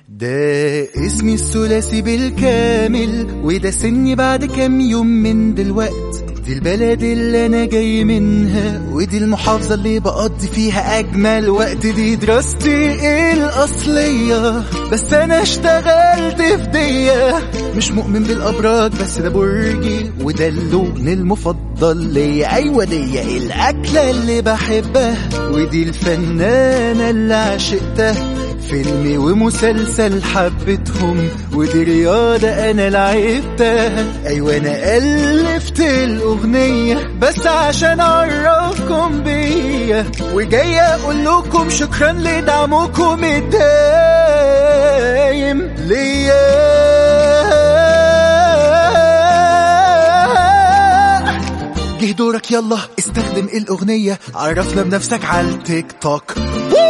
ده اسمي الثلاثي بالكامل وده سني بعد كام يوم من دلوقت دي البلد اللي انا جاي منها ودي المحافظة اللي بقضي فيها اجمل وقت دي دراستي الاصلية بس انا اشتغلت في دية مش مؤمن بالابراج بس ده برجي وده اللون المفضل ليا ايوه دي الاكلة اللي بحبها ودي الفنانة اللي عشقتها فيلم ومسلسل حبتهم ودي رياضة أنا لعبتها أيوة أنا ألفت الأغنية بس عشان أعرفكم بيا وجاي أقول لكم شكرا لدعمكم الدايم ليا جه دورك يلا استخدم الأغنية عرفنا بنفسك على التيك توك